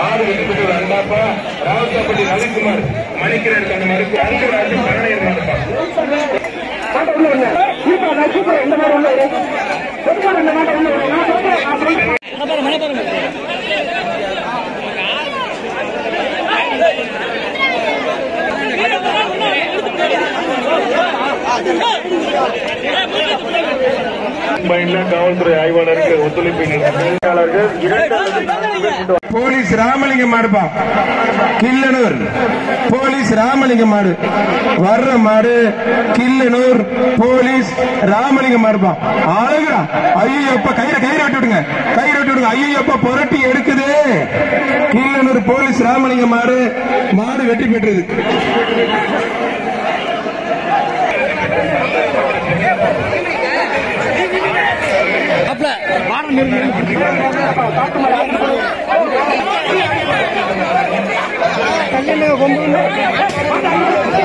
மாடு வெற்றி பெற்று ரெண்டாப்பா ராவசாப்பட்டி ரவிக்குமார் மணிக்கிறேன் அந்த மறுப்பு அங்கராஜ் பழனியர் மாடுப்பா மாட்டை உள்ள விடுங்க. சீப்பா, நான் சீப்பா, இந்த மாட்டை உள்ள விடு. பெருமாள் இந்த மாட்டை உள்ள விடு. நான் சொல்றேன், நான் சொல்றேன். பைன்ல காவல்துறை ஆய்வாளருக்கு ஒத்துழைப்பு நெறியாளர்கள் இரண்டு அல்லது நான்கு பேர் கொண்டு வா- போலீஸ் ராமலிங்கம் மாடுப்பா கில்லனூர் போலீஸ் ராமலிங்கம் மாடு வர்ற மாடு கில்லனூர் போலீஸ் ராமலிங்கம் மாடுப்பா அழகுடா ஐயோ அப்பா கயிறை கயிறு வெட்டி விடுங்க கயிறு வெட்டி விடுங்க ஐயோ அப்பா புரட்டி எடுக்குது கில்லனூர் போலீஸ் ராமலிங்கம் மாடு மாடு வெற்றி பெற்றது கல்யாணம் கொம்பு